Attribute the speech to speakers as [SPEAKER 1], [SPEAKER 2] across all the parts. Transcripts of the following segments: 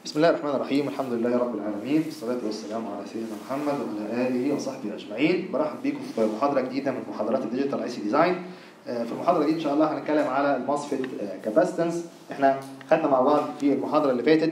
[SPEAKER 1] بسم الله الرحمن الرحيم الحمد لله رب العالمين والصلاة والسلام على سيدنا محمد وعلى آله وصحبه أجمعين برحب بيكم في محاضرة جديدة من محاضرات الديجيتال اي سي ديزاين في المحاضرة دي إن شاء الله هنتكلم على الماسفيت كاباسيتنس احنا خدنا مع بعض في المحاضرة اللي فاتت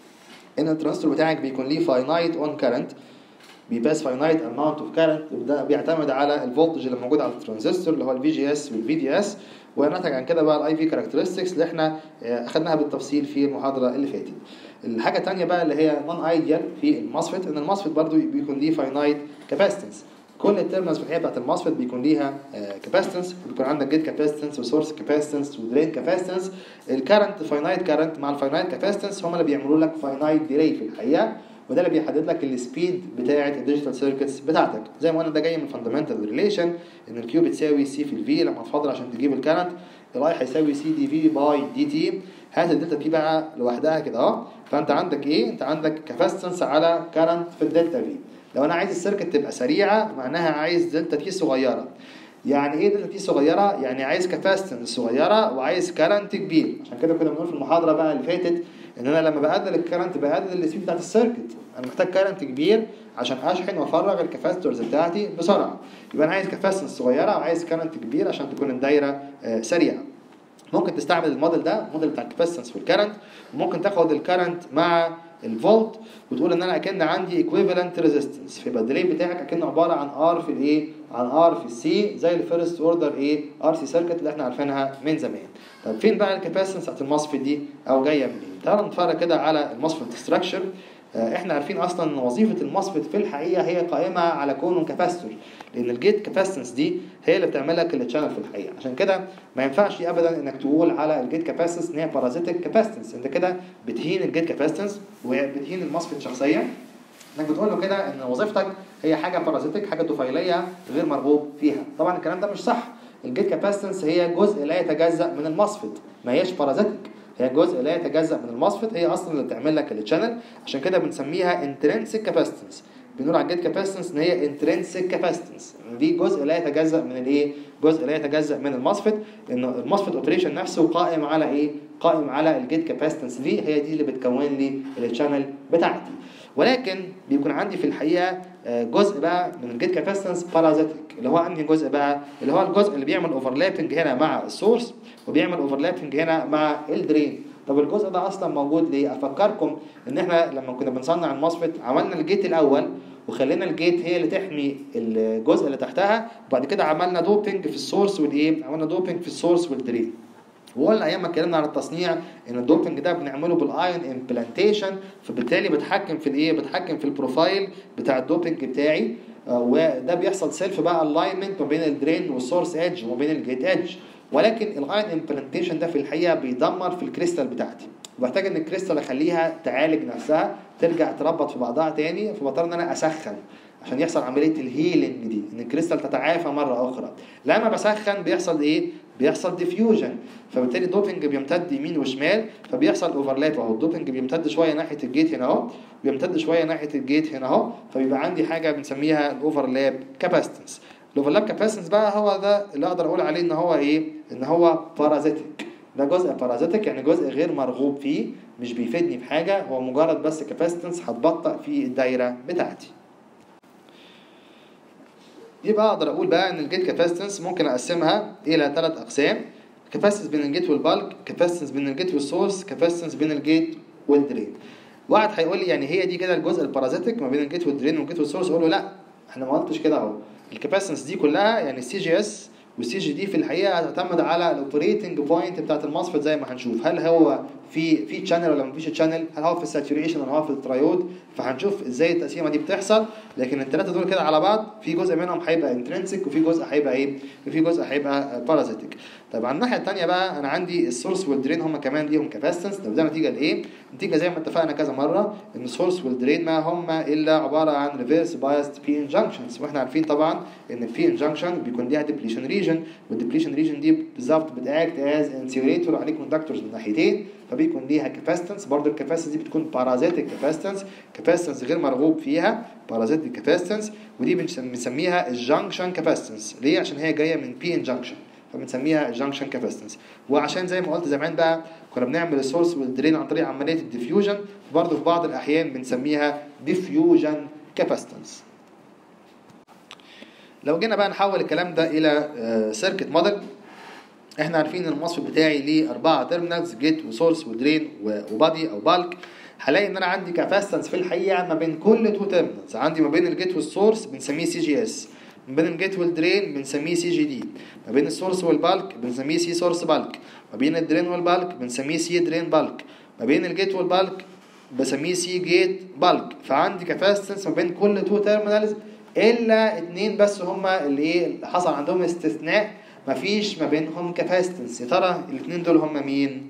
[SPEAKER 1] إن الترانزستور بتاعك بيكون ليه فاينايت اون كارنت بيباس فاينايت اماونت اوف كارنت ده بيعتمد على الفولتج اللي موجود على الترانزستور اللي هو الفي جي اس والفي دي اس ونتج عن كده بقى الاي في كاركترستكس اللي احنا اخدناها بالتفصيل في المحاضره اللي فاتت الحاجه الثانيه بقى اللي هي نون ايديال في الماسفيت ان الماسفيت برضو بيكون ليه فاينايت كاباسيتنس كل التيرمينالز في الحقيقه بتاعت الماسفيت بيكون ليها كاباسيتنس بيكون عندك جيت كاباسيتنس وسورس كاباسيتنس ودرين كاباسيتنس الكرنت فاينايت كرنت مع الفاينايت كاباسيتنس هم اللي بيعملوا لك فاينايت ديلي في الحقيقه وده اللي بيحدد لك السبيد بتاعه الديجيتال سيركتس بتاعتك زي ما قلنا ده جاي من فاندامنتال ريليشن ان الكيو بتساوي سي في الفي لما تفضل عشان تجيب الكرنت الاي هيساوي سي دي في باي دي تي هات الدلتا بي بقى لوحدها كده اهو فانت عندك ايه انت عندك كاباسيتنس على كرنت في الدلتا في لو انا عايز السيركت تبقى سريعه معناها عايز دلتا تي صغيره يعني ايه دلتا تي صغيره يعني عايز كاباسيتنس صغيره وعايز كرنت كبير عشان كده كنا بنقول في المحاضره بقى اللي فاتت ان انا لما بقلل الكرنت بقلل السبيد بتاعت السيركت انا محتاج كرنت كبير عشان اشحن وافرغ الكاباسيتورز بتاعتي بسرعه يبقى انا عايز كاباسيتنس صغيره وعايز كرنت كبير عشان تكون الدايره سريعه ممكن تستعمل الموديل ده الموديل بتاع الكاباسيتنس والكرنت وممكن تاخد الكرنت مع الفولت وتقول ان انا اكن عندي ايكويفالنت ريزيستنس فيبقى الديلي بتاعك اكنه عباره عن ار في الايه عن ار في السي زي الفيرست اوردر ايه ار سي سيركت اللي احنا عارفينها من زمان طب فين بقى الكاباسيتنس بتاعت المصفت دي او جايه منين تعالوا نتفرج كده على المصفت ستراكشر احنا عارفين اصلا ان وظيفه المصفت في الحقيقه هي قائمه على كونه كاباستور لان الجيت كاباسيتنس دي هي اللي بتعمل لك التشانل في الحقيقه عشان كده ما ينفعش ابدا انك تقول على الجيت كاباسيتنس ان هي بارازيتك كاباسيتنس انت كده بتهين الجيت كاباسيتنس وبتهين المصفت شخصيا انك بتقول له كده ان وظيفتك هي حاجه بارازيتك حاجه طفيليه غير مرغوب فيها طبعا الكلام ده مش صح الجيت كاباسيتنس هي جزء لا يتجزا من المصفت ما هيش بارازيتك هي جزء لا يتجزا من المصفت هي اصلا اللي بتعمل لك التشانل عشان كده بنسميها انترنسك كاباسيتنس بنقول على الجيت كاباسيتنس ان هي انترنسك كاباسيتنس دي جزء لا يتجزا من الايه جزء لا يتجزا من المصفت ان المصفت اوبريشن نفسه قائم على ايه قائم على الجيت كاباسيتنس دي هي دي اللي بتكون لي التشانل بتاعتي ولكن بيكون عندي في الحقيقه جزء بقى من الجيت كاباسيتنس بارازيتك اللي هو انهي جزء بقى اللي هو الجزء اللي بيعمل اوفرلابنج هنا مع السورس وبيعمل اوفرلابنج هنا مع الدرين طب الجزء ده اصلا موجود ليه افكركم ان احنا لما كنا بنصنع المصفت عملنا الجيت الاول وخلينا الجيت هي اللي تحمي الجزء اللي تحتها وبعد كده عملنا دوبنج في السورس والايه عملنا دوبنج في السورس والدرين وقلنا ايام ما اتكلمنا عن التصنيع ان الدوبنج ده بنعمله بالايون امبلانتيشن فبالتالي بتحكم في الايه بتحكم في البروفايل بتاع الدوبنج بتاعي وده بيحصل سيلف بقى الاينمنت ما بين الدرين والسورس ايدج وما بين الجيت ايدج ولكن الايون امبلانتيشن ده في الحقيقه بيدمر في الكريستال بتاعتي بحتاج ان الكريستال اخليها تعالج نفسها ترجع تربط في بعضها تاني فبضطر ان انا اسخن عشان يحصل عمليه الهيلينج دي ان الكريستال تتعافى مره اخرى لما بسخن بيحصل ايه بيحصل ديفيوجن فبالتالي الدوبنج بيمتد يمين وشمال فبيحصل اوفرلاب اهو الدوبنج بيمتد شويه ناحيه الجيت هنا اهو بيمتد شويه ناحيه الجيت هنا اهو فبيبقى عندي حاجه بنسميها الاوفرلاب كاباسيتنس الاوفرلاب كاباسيتنس بقى هو ده اللي اقدر اقول عليه ان هو ايه ان هو بارازيتك ده جزء بارازيتك يعني جزء غير مرغوب فيه مش بيفيدني في حاجه هو مجرد بس كاباسيتنس هتبطئ في الدايره بتاعتي يبقى اقدر اقول بقى ان الجيت كاباسيتنس ممكن اقسمها الى ثلاث اقسام كاباسيتنس بين الجيت والبالك كاباسيتنس بين الجيت والسورس كاباسيتنس بين الجيت والدرين واحد هيقول لي يعني هي دي كده الجزء البارازيتك ما بين الجيت والدرين والجيت والسورس اقول له لا احنا ما قلتش كده اهو الكاباسيتنس دي كلها يعني السي جي اس والسي جي دي في الحقيقه هتعتمد على الاوبريتنج بوينت بتاعت المصفت زي ما هنشوف هل هو في في تشانل ولا مفيش تشانل هل هو في الساتوريشن ولا هو في الترايود فهنشوف ازاي التقسيمه دي بتحصل لكن الثلاثه دول كده على بعض في جزء منهم هيبقى انترنسك وفي جزء هيبقى ايه وفي جزء هيبقى بارازيتك طب على الناحيه الثانيه بقى انا عندي السورس والدرين هم كمان ليهم كاباسيتنس طب ده نتيجه لايه نتيجه زي ما اتفقنا كذا مره ان السورس والدرين ما هم الا عباره عن ريفيرس بايست بي انجنكشنز واحنا عارفين طبعا ان البي انجنكشن بيكون ليها ديبليشن ريجن والديبليشن ريجن دي بالظبط بتاكت از انسيوليتور عليه كوندكتورز من ناحيتين فبيكون ليها كاباسيتنس برضه الكاباسيتنس دي بتكون بارازيتك كاباسيتنس كاباسيتنس غير مرغوب فيها بارازيتك كاباسيتنس ودي بنسميها الجنكشن كاباسيتنس ليه عشان هي جايه من بي انجنكشن فبنسميها جنكشن كاباسيتنس وعشان زي ما قلت زمان بقى كنا بنعمل السورس والدرين عن طريق عمليه الديفيوجن برضه في بعض الاحيان بنسميها ديفيوجن كاباستنس لو جينا بقى نحول الكلام ده الى سيركت موديل احنا عارفين ان المصفت بتاعي ليه اربعه تيرمينالز جيت وسورس ودرين وبادي او بالك هلاقي ان انا عندي كاباسيتنس في الحقيقه ما بين كل تو تيرمينالز عندي ما بين الجيت والسورس بنسميه سي جي اس ما بين الجيت والدرين بنسميه سي جي دي ما بين السورس والبالك بنسميه سي سورس بالك ما بين الدرين والبالك بنسميه سي درين بالك ما بين الجيت والبالك بسميه سي جيت بالك فعندي كاباسيتنس ما بين كل تو تيرمينالز الا اتنين بس هما اللي ايه اللي حصل عندهم استثناء مفيش ما بينهم كاباسيتنس يا ترى الاثنين دول هما مين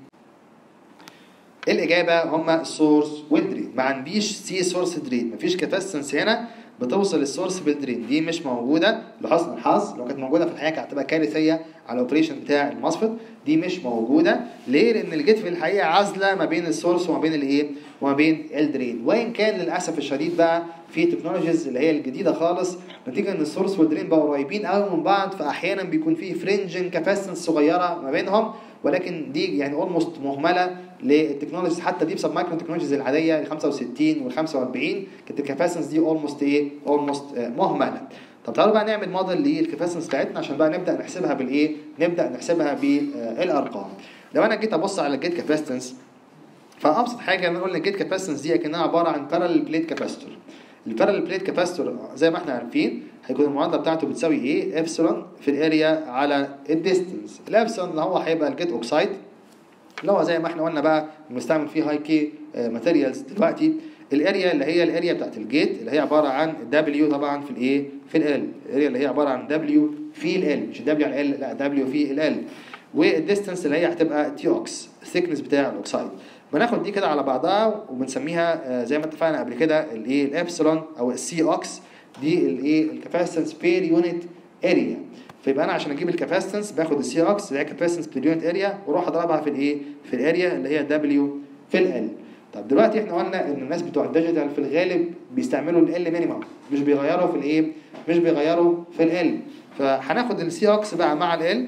[SPEAKER 1] الاجابه هما السورس والدرين ما عنديش سي سورس درين مفيش كاباسيتنس هنا بتوصل السورس بالدرين دي مش موجوده لحسن الحظ لو كانت موجوده في الحقيقه كانت هتبقى كارثيه على الاوبريشن بتاع المصفت دي مش موجوده ليه لان الجيت في الحقيقه عازله ما بين السورس وما بين الايه وما بين الدرين وان كان للاسف الشديد بقى في تكنولوجيز اللي هي الجديده خالص نتيجه ان السورس والدرين بقوا قريبين قوي من بعض فاحيانا بيكون في فرنجن كاباسيتنس صغيره ما بينهم ولكن دي يعني اولموست مهمله للتكنولوجيز حتى دي بسب مايكرو تكنولوجيز العاديه ال 65 وال 45 كانت الكاباسيتنس دي اولموست ايه اولموست مهمله طب تعالوا بقى نعمل موديل للكاباسيتنس بتاعتنا عشان بقى نبدا نحسبها بالايه نبدا نحسبها بالارقام لو انا جيت ابص على الجيت كاباسيتنس فابسط حاجه ان قلنا الجيت كاباسيتنس دي كانها عباره عن بارallel بليت كاباستور البارallel بليت كاباستور زي ما احنا عارفين هيكون المعادله بتاعته بتساوي ايه ابسلون في الاريا على الديستنس الابسلون اللي هو هيبقى الجيت اوكسايد اللي هو زي ما احنا قلنا بقى بنستعمل فيه هاي كي ماتيريالز دلوقتي الاريا اللي هي الاريا بتاعت الجيت اللي هي عباره عن دبليو طبعا في الايه في ال الاريا اللي هي عباره عن دبليو في ال مش دبليو على ال لا دبليو في ال والديستنس اللي هي هتبقى تي اوكس الثيكنس بتاع الاوكسايد بناخد دي كده على بعضها وبنسميها زي ما اتفقنا قبل كده الايه الابسلون او السي اوكس دي الايه الكاباسيتنس بير يونت اريا فيبقى انا عشان اجيب الكاباسيتنس باخد السي اوكس اللي هي كاباسيتنس بير يونت اريا واروح اضربها في الايه في الاريا اللي هي دبليو في ال طب دلوقتي احنا قلنا ان الناس بتوع الديجيتال في الغالب بيستعملوا ال مينيمم مش بيغيروا في الايه مش بيغيروا في ال فهناخد السي اوكس بقى مع ال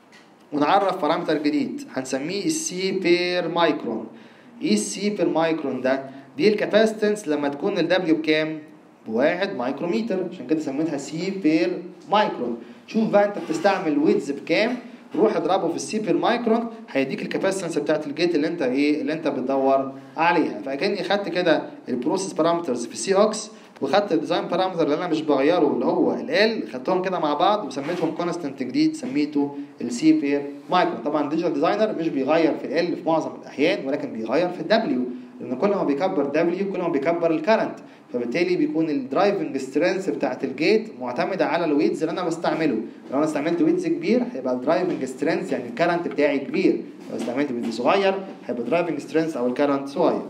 [SPEAKER 1] ونعرف بارامتر جديد هنسميه السي بير مايكرون ايه السي بير مايكرون ده دي الكاباسيتنس لما تكون الدبليو بكام بواحد مايكروميتر عشان كده سميتها سي بير مايكرون شوف بقى انت بتستعمل ويدز بكام روح اضربه في السي بير مايكرون هيديك الكاباسيتنس بتاعت الجيت اللي انت ايه اللي انت بتدور عليها فكاني خدت كده البروسيس بارامترز في السي اوكس وخدت الديزاين بارامتر اللي انا مش بغيره اللي هو ال خدتهم كده مع بعض وسميتهم كونستنت جديد سميته السي بير مايكرون طبعا الديجيتال ديزاينر مش بيغير في ال في معظم الاحيان ولكن بيغير في الدبليو لان كل ما بيكبر دبليو كل ما بيكبر الكرنت فبالتالي بيكون الدرايفنج سترينث بتاعت الجيت معتمده على الويدز اللي انا بستعمله لو انا استعملت ويدز كبير هيبقى الدرايفنج سترينث يعني الكرنت بتاعي كبير لو استعملت ويدز صغير هيبقى الدرايفنج سترينث او الكرنت صغير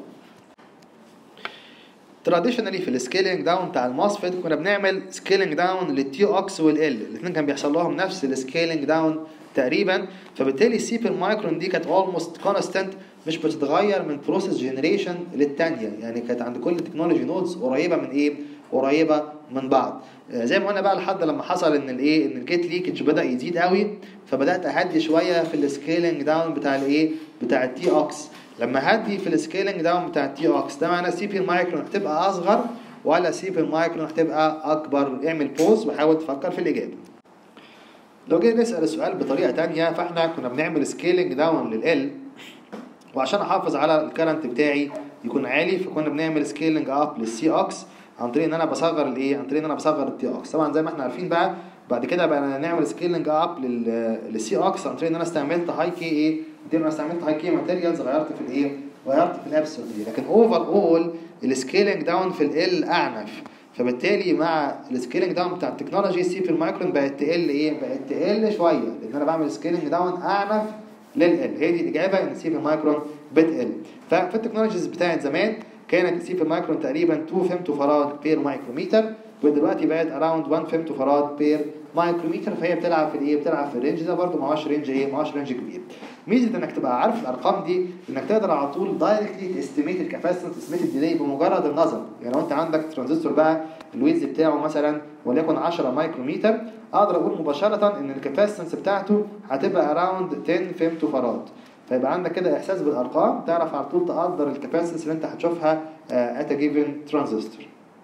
[SPEAKER 1] تراديشنالي في السكيلينج داون بتاع الماسفيت كنا بنعمل سكيلينج داون للتي اوكس والال الاثنين كان بيحصل لهم نفس السكيلينج داون تقريبا فبالتالي السي بير مايكرون دي كانت اولموست كونستنت مش بتتغير من بروسيس جنريشن للتانية يعني كانت عند كل تكنولوجي نودز قريبه من ايه قريبه من بعض زي ما قلنا بقى لحد لما حصل ان الايه ان الجيت ليكج بدا يزيد قوي فبدات اهدي شويه في السكيلينج داون بتاع الايه بتاع التي اوكس لما هدي في السكيلينج داون بتاع التي اوكس ده معناه سي بي مايكرون هتبقى اصغر ولا سي بي مايكرون هتبقى اكبر اعمل بوز وحاول تفكر في الاجابه لو جينا نسال السؤال بطريقه تانية فاحنا كنا بنعمل سكيلينج داون لل وعشان احافظ على الكرنت بتاعي يكون عالي فكنا بنعمل سكيلينج اب للسي اوكس عن طريق ان انا بصغر الايه عن طريق ان انا بصغر التي اوكس طبعا زي ما احنا عارفين بقى بعد كده بقى نعمل سكيلينج اب للسي اوكس عن طريق ان انا استعملت هاي كي ايه دي انا استعملت هاي كي ماتيريالز غيرت في الايه غيرت في الابسول دي لكن اوفر اول السكيلينج داون في ال اعنف فبالتالي مع السكيلينج داون بتاع التكنولوجي سي في المايكرون بقت تقل ايه بقت تقل شويه لان انا بعمل سكيلينج داون اعنف للال هي دي الاجابه ان السي في المايكرون بتقل ففي التكنولوجيز بتاعت زمان كانت السي في المايكرون تقريبا 2 فيمتو فراد بير مايكروميتر ودلوقتي بقت اراوند 1 فيمتو فراد بير مايكروميتر فهي بتلعب في الايه بتلعب في الرينج ده برده ما هوش رينج ايه ما هوش رينج كبير ميزه انك تبقى عارف الارقام دي انك تقدر على طول دايركتلي تستيميت الكاباسيتنس تستيميت الديلي بمجرد النظر يعني لو انت عندك ترانزستور بقى الويدز بتاعه مثلا وليكن 10 مايكروميتر اقدر اقول مباشره ان الكاباسيتنس بتاعته هتبقى اراوند 10 فيمتو فراد فيبقى عندك كده احساس بالارقام تعرف على طول تقدر الكاباسيتنس اللي انت هتشوفها ات جيفن ترانزستور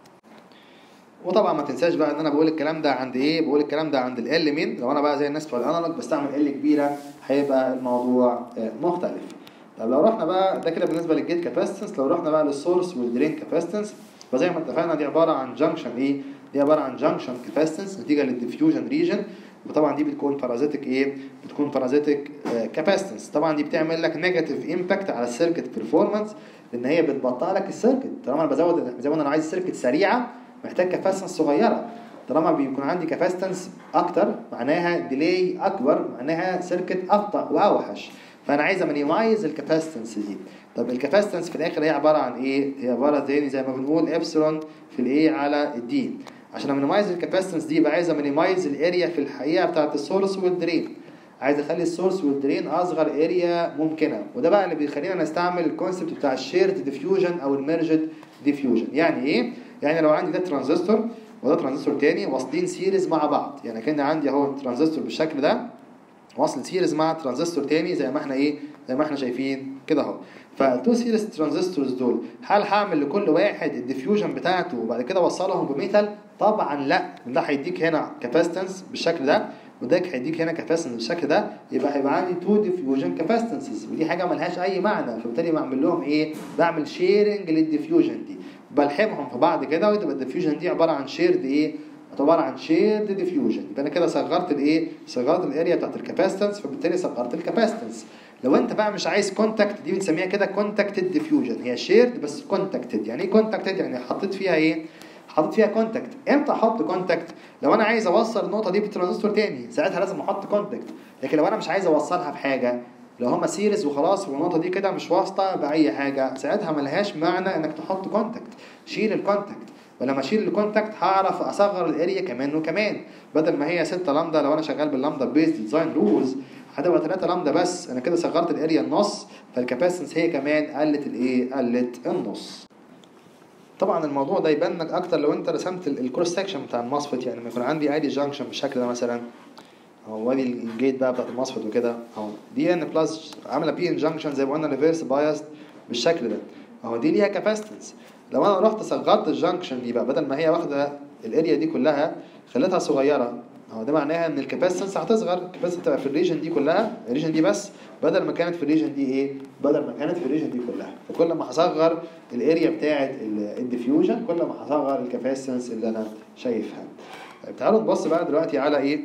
[SPEAKER 1] وطبعا ما تنساش بقى ان انا بقول الكلام ده عند ايه بقول الكلام ده عند ال مين لو انا بقى زي الناس بتوع الانالوج بستعمل ال كبيره هيبقى الموضوع مختلف طب لو رحنا بقى ده كده بالنسبه للجيت كاباسيتنس لو رحنا بقى للسورس والدرين كاباسيتنس فزي ما اتفقنا دي عباره عن جنكشن ايه دي عباره عن جنكشن كاباسيتنس نتيجه للديفيوجن ريجن وطبعا دي بتكون بارازيتك ايه بتكون بارازيتك كاباسيتنس طبعا دي بتعمل لك نيجاتيف امباكت على السيركت بيرفورمانس لان هي بتبطئ لك السيركت طالما انا بزود زي ما انا عايز سيركت سريعه محتاج كاباسيتنس صغيره طالما بيكون عندي كاباسيتنس اكتر معناها ديلي اكبر معناها سيركت ابطا واوحش فانا عايز امينيمايز الكاباسيتنس دي طب الكاباسيتنس في الاخر هي عباره عن ايه هي عباره تاني زي ما بنقول ابسلون في الايه على الدي عشان امينيمايز الكاباسيتنس دي يبقى عايز امينيمايز الاريا في الحقيقه بتاعت السورس والدرين عايز اخلي السورس والدرين اصغر اريا ممكنه وده بقى اللي بيخلينا نستعمل الكونسبت بتاع الشيرد ديفيوجن او الميرجد ديفيوجن يعني ايه يعني لو عندي ده ترانزستور وده ترانزستور تاني واصلين سيريز مع بعض يعني كان عندي اهو ترانزستور بالشكل ده واصل سيريز مع ترانزستور تاني زي ما احنا ايه زي ما احنا شايفين كده اهو فالتو سيريز ترانزستورز دول هل هعمل لكل واحد الديفيوجن بتاعته وبعد كده اوصلهم بميتال طبعا لا ده هيديك هنا كاباسيتنس بالشكل ده وده هيديك هنا كاباسيتنس بالشكل ده يبقى هيبقى عندي تو ديفيوجن كاباسيتنسز ودي حاجه ملهاش اي معنى فبالتالي بعمل لهم ايه بعمل شيرنج للديفيوجن دي بلحمهم في بعض كده وتبقى الديفيوجن دي عباره عن شيرد ايه عباره عن شيرد ديفيوجن يبقى انا كده صغرت الايه صغرت الاريا بتاعت الكاباسيتنس فبالتالي صغرت الكاباسيتنس لو انت بقى مش عايز كونتاكت دي بنسميها كده كونتاكتد ديفيوجن هي شيرد بس كونتاكتد يعني ايه كونتاكتد يعني حطيت فيها ايه حطيت فيها كونتاكت امتى احط كونتاكت لو انا عايز اوصل النقطه دي بترانزستور تاني ساعتها لازم احط كونتاكت لكن لو انا مش عايز اوصلها بحاجه لو هما سيريز وخلاص والنقطه دي كده مش واسطه باي حاجه ساعتها ملهاش معنى انك تحط كونتاكت شيل الكونتاكت ولما اشيل الكونتاكت هعرف اصغر الاريا كمان وكمان بدل ما هي 6 لامدا لو انا شغال باللامدا بيز ديزاين رولز هتبقى 3 لامدا بس انا كده صغرت الاريا النص فالكاباسيتنس هي كمان قلت الايه قلت النص طبعا الموضوع ده يبان لك اكتر لو انت رسمت الكروس سكشن بتاع المصفت يعني لما يكون عندي عادي جانكشن بالشكل ده مثلا اهو وادي الجيت بقى بتاعت المصفت وكده اهو دي ان بلس عامله بي ان جانكشن زي ما قلنا ريفيرس بايس بالشكل ده اهو دي ليها كاباسيتنس لو انا رحت صغرت الجانكشن دي بقى بدل ما هي واخده الاريا دي كلها خليتها صغيره اهو ده معناها ان الكاباسيتنس هتصغر الكاباسيتنس تبقى في الريجن دي كلها الريجن دي بس بدل ما كانت في الريجن دي ايه بدل ما كانت في الريجن دي كلها فكل ما هصغر الاريا بتاعه الديفيوجن كل ما هصغر الكاباسيتنس اللي انا شايفها طيب تعالوا نبص بقى دلوقتي على ايه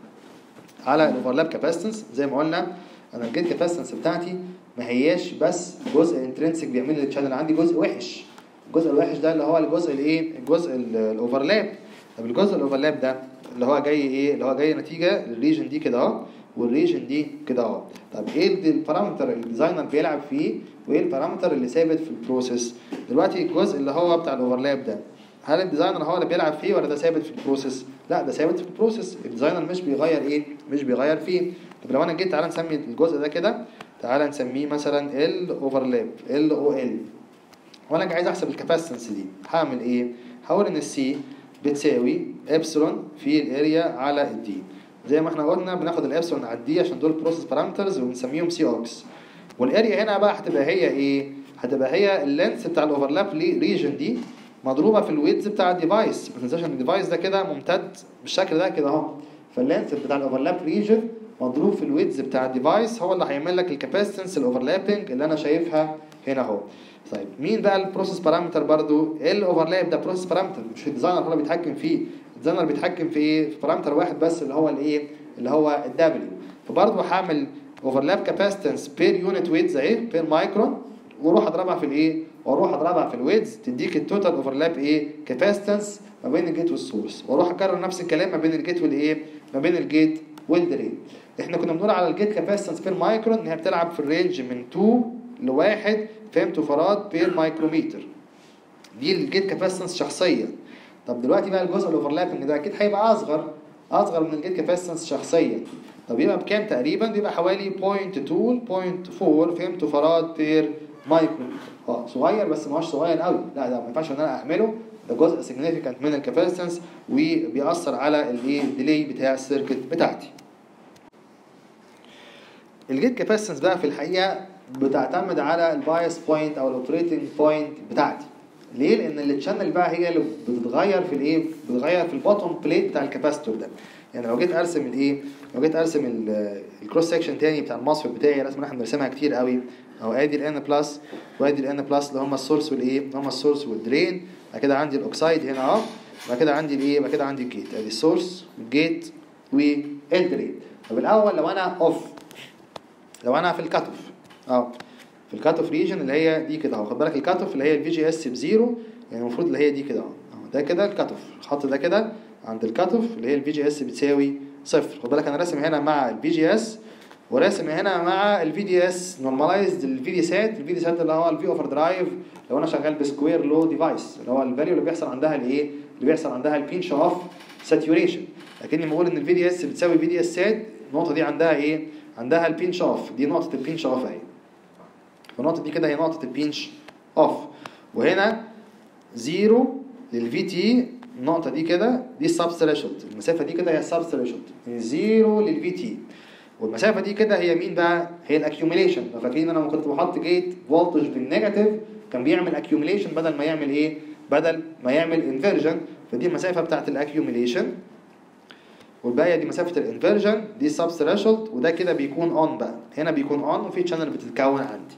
[SPEAKER 1] على الاوفرلاب كاباسيتنس زي ما قلنا انا الجيت كاباسيتنس بتاعتي ما هياش بس جزء انترنسك بيعمل لي الشانل عندي جزء وحش الجزء الوحش ده اللي هو الجزء الايه الجزء الاوفرلاب طب الجزء الاوفرلاب ده اللي هو جاي ايه اللي هو جاي نتيجه للريجن دي كده اهو والريجن دي كده اهو طب ايه البارامتر اللي الديزاينر بيلعب فيه وايه البارامتر اللي ثابت في البروسيس دلوقتي الجزء اللي هو بتاع الاوفرلاب ده هل الديزاينر هو اللي بيلعب فيه ولا ده ثابت في البروسيس لا ده ثابت في البروسيس الديزاينر مش بيغير ايه مش بيغير فيه طب لو انا جيت تعالى نسمي الجزء ده كده تعالى نسميه مثلا ال اوفرلاب ال او ال وانا عايز احسب الكاباسيتنس دي هعمل ايه هقول ان السي بتساوي ابسلون في الاريا على الدي زي ما احنا قلنا بناخد الابسلون على الدي عشان دول بروسيس بارامترز وبنسميهم سي اوكس والاريا هنا بقى هتبقى هي ايه هتبقى هي اللينس بتاع الاوفرلاب ريجن دي مضروبه في الويدز بتاع الديفايس ما تنساش ان الديفايس ده كده ممتد بالشكل ده كده اهو فاللينس بتاع الاوفرلاب ريجن مضروب في الويدز بتاع الديفايس هو اللي هيعمل لك الكاباسيتنس الاوفرلابنج اللي انا شايفها هنا اهو طيب مين بقى البروسيس بارامتر برضو الاوفرلاب ده بروسيس بارامتر مش الديزاينر هو اللي بيتحكم فيه الديزاينر بيتحكم في ايه في بارامتر واحد بس اللي هو الايه اللي هو الدبليو فبرضو هعمل اوفرلاب كاباسيتنس بير يونت ويدز اهي بير مايكرون واروح اضربها في الايه واروح اضربها في الويدز تديك التوتال اوفرلاب ايه كاباسيتنس ما بين الجيت والسورس واروح اكرر نفس الكلام ما بين الجيت والايه ما بين الجيت والدرين احنا كنا بنقول على الجيت كاباسيتنس بير مايكرون ان هي بتلعب في الرينج من 2 لواحد فيمتو فراد بير مايكروميتر دي الجيت كاباسيتنس شخصيا طب دلوقتي بقى الجزء الاوفرلابنج ده اكيد هيبقى اصغر اصغر من الجيت كاباسيتنس شخصيا طب يبقى بكام تقريبا بيبقى حوالي 0.2 0.4 فيمتو فراد بير مايكروميتر اه صغير بس ما هوش صغير قوي لا ده ما ينفعش ان انا اعمله ده جزء سيجنيفيكانت من الكاباسيتنس وبيأثر على الايه الديلي بتاع السيركت بتاعتي الجيت كاباسيتنس بقى في الحقيقه بتعتمد على البايس بوينت او الاوبريتنج بوينت بتاعتي ليه؟ لان التشانل بقى هي اللي بتتغير في الايه؟ بتتغير في البوتوم بليت بتاع الكاباستور ده يعني لو جيت ارسم الايه؟ لو جيت ارسم الكروس سكشن تاني بتاع المصفر بتاعي الرسمه اللي احنا بنرسمها كتير قوي اهو ادي الان بلس وادي الان بلس اللي هم السورس والايه؟ اللي هم السورس والدرين بعد كده عندي الاوكسايد هنا اهو بعد كده عندي الايه؟ بعد كده عندي الجيت ادي السورس والجيت والدرين طب الاول لو انا اوف لو انا في الكات اوف اه في الكات اوف ريجن اللي هي دي كده اهو خد بالك الكات اوف اللي هي الفي جي اس بزيرو يعني المفروض اللي هي دي كده اهو اهو ده كده الكات اوف الخط ده كده عند الكات اوف اللي هي الفي جي اس بتساوي صفر خد بالك انا راسم هنا مع الفي جي اس وراسم هنا مع الفي دي اس نورماليزد الفي دي سات الفي دي سات اللي هو الفي اوفر درايف لو انا شغال بسكوير لو ديفايس اللي هو الفاليو اللي بيحصل عندها الايه اللي بيحصل عندها البينش اوف ساتوريشن لكني بقول ان الفي دي اس بتساوي في دي اس سات النقطه دي عندها ايه عندها البينش اوف دي نقطه البينش اوف اهي فالنقطه دي كده هي نقطه البينش اوف وهنا زيرو للفي تي النقطه دي كده دي السب ثريشولد المسافه دي كده هي السب ثريشولد من زيرو للفي تي والمسافه دي كده هي مين بقى هي الاكيوميليشن لو فاكرين انا لما كنت بحط جيت فولتج بالنيجاتيف كان بيعمل اكيوميليشن بدل ما يعمل ايه بدل ما يعمل انفيرجن فدي المسافه بتاعت الاكيوميليشن والباقيه دي مسافه الانفيرجن دي السب ثريشولد وده كده بيكون اون بقى هنا بيكون اون وفي تشانل بتتكون عندي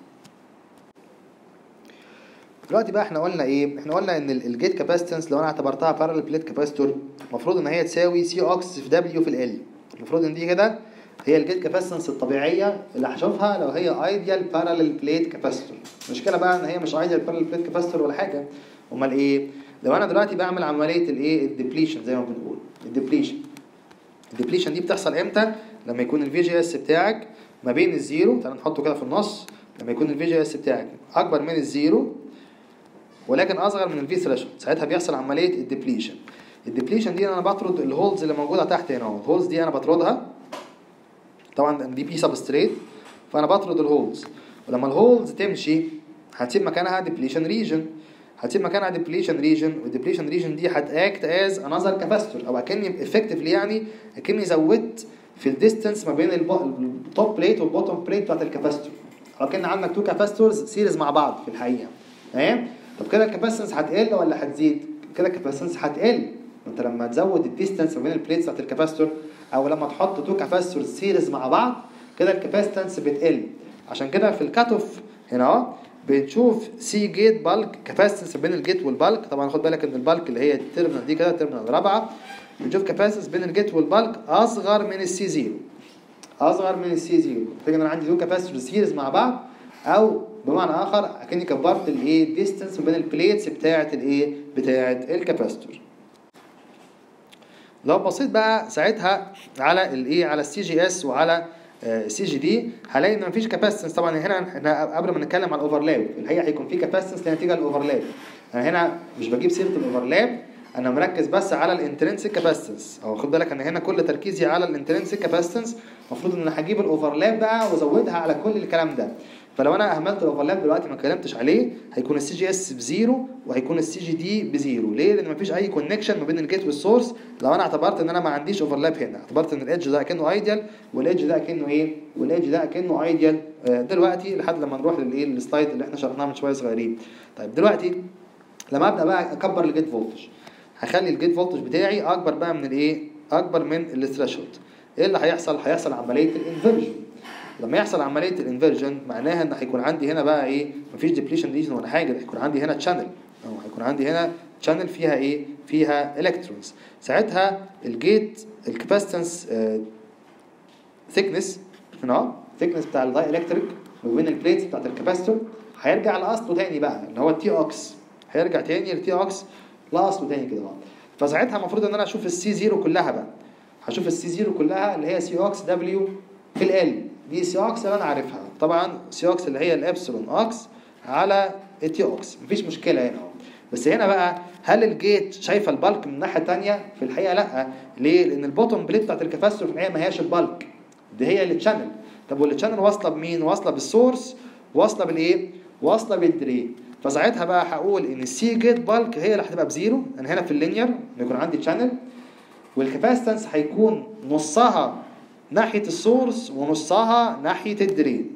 [SPEAKER 1] دلوقتي بقى احنا قلنا ايه احنا قلنا ان الجيت كاباسيتنس لو انا اعتبرتها بارallel بليت كاباستور المفروض ان هي تساوي سي اوكس في دبليو في ال المفروض ان دي كده هي الجيت كاباسيتنس الطبيعيه اللي هشوفها لو هي ايديال بارالل بليت كاباستور المشكله بقى ان هي مش ايديال بارالل بليت كاباستور ولا حاجه امال ايه لو انا دلوقتي بعمل عمليه الايه الديبليشن زي ما بنقول الديبليشن الديبليشن دي بتحصل امتى لما يكون الفي جي اس بتاعك ما بين الزيرو تعالى نحطه كده في النص لما يكون الفي جي اس بتاعك اكبر من الزيرو ولكن اصغر من الفي ثريشولد ساعتها بيحصل عمليه الديبليشن الديبليشن دي انا بطرد الهولز اللي موجوده تحت هنا اهو الهولز دي انا بطردها طبعا دي بي سبستريت فانا بطرد الهولز ولما الهولز تمشي هتسيب مكانها ديبليشن ريجن هتسيب مكانها ديبليشن ريجن والديبليشن ريجن دي هتاكت از انذر كاباستور او اكني افكتفلي يعني اكني زودت في الديستنس ما بين التوب بليت والبوتوم بليت بتاعت الكاباستور او كان عندك تو كاباستورز سيريز مع بعض في الحقيقه تمام طب كده الكاباسيتنس هتقل ولا هتزيد كده الكاباسيتنس هتقل انت لما تزود الديستنس ما بين البليتس بتاعت الكاباستور او لما تحط تو كاباستورز سيريز مع بعض كده الكاباسيتنس بتقل عشان كده في الكات اوف هنا اهو بنشوف سي جيت بالك كاباسيتنس بين الجيت والبالك طبعا خد بالك ان البالك اللي هي التيرمينال دي كده التيرمينال الرابعه بنشوف كاباسيتنس بين الجيت والبالك اصغر من السي زيرو اصغر من السي زيرو فكده انا عندي تو كاباسيتورز سيريز مع بعض او بمعنى اخر اكني كبرت الايه ديستنس ما بين البليتس بتاعه الايه بتاعه الكاباسيتور لو بصيت بقى ساعتها على الايه على السي جي اس وعلى السي جي دي هلاقي ان مفيش كاباسيتنس طبعا هنا احنا قبل ما نتكلم على الاوفرلاب الحقيقه هيكون في كاباسيتنس نتيجه للاوفرلاب انا هنا مش بجيب سيره الاوفرلاب انا مركز بس على الانترنسيك كاباسيتنس او خد بالك انا هنا كل تركيزي على الانترنسيك كاباسيتنس المفروض ان انا هجيب الاوفرلاب بقى وازودها على كل الكلام ده فلو انا اهملت الاوفرلاب دلوقتي ما اتكلمتش عليه هيكون السي جي اس بزيرو وهيكون السي جي دي بزيرو ليه لان مفيش اي كونكشن ما بين الجيت والسورس لو انا اعتبرت ان انا ما عنديش اوفرلاب هنا اعتبرت ان الايدج ده كانه ايديال والايدج ده كانه ايه والايدج ده كانه ايديال دلوقتي لحد لما نروح للايه السلايد اللي احنا شرحناه من شويه صغيرين طيب دلوقتي لما ابدا بقى اكبر الجيت فولتج هخلي الجيت فولتج بتاعي اكبر بقى من الايه اكبر من الثريشولد ايه اللي هيحصل هيحصل عمليه الانفرجن لما يحصل عمليه الانفرجن معناها ان هيكون عندي هنا بقى ايه مفيش ديبليشن ريجن ولا حاجه هيكون عندي هنا تشانل او هيكون عندي هنا تشانل فيها ايه فيها الكترونز ساعتها الجيت الكاباسيتنس ثيكنس هنا ثيكنس بتاع الداي الكتريك ما بين البليتس بتاعت الكاباستور هيرجع لاصله تاني بقى اللي هو التي اوكس هيرجع تاني للتي اوكس لاصله تاني كده بقى فساعتها المفروض ان انا اشوف السي زيرو كلها بقى هشوف السي زيرو كلها اللي هي سي اوكس دبليو في ال دي سي اوكس اللي انا عارفها طبعا سي اوكس اللي هي الابسلون اوكس على التي اوكس مفيش مشكله هنا اهو بس هنا بقى هل الجيت شايفه البالك من الناحيه الثانيه في الحقيقه لا ليه لان البوتوم بليت بتاعت الكاباسيتور في الحقيقه ما هياش البالك دي هي التشانل طب والتشانل واصله بمين واصله بالسورس واصله بالايه واصله بالدرين فساعتها بقى هقول ان السي جيت بالك هي اللي هتبقى بزيرو انا هنا في اللينير يكون عندي تشانل والكاباسيتنس هيكون نصها ناحيه السورس ونصها ناحيه الدرين